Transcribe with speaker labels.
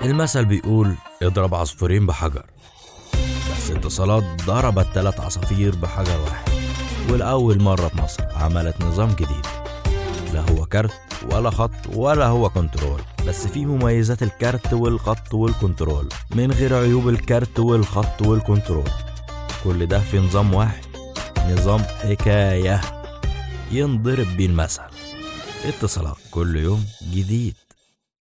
Speaker 1: المثل بيقول اضرب عصفورين بحجر بس اتصالات ضربت ثلاث عصافير بحجر واحد والأول مرة في مصر عملت نظام جديد لا هو كارت ولا خط ولا هو كنترول بس في مميزات الكارت والخط والكنترول من غير عيوب الكارت والخط والكنترول كل ده في نظام واحد نظام حكاية ينضرب بيه المثل اتصالات كل يوم جديد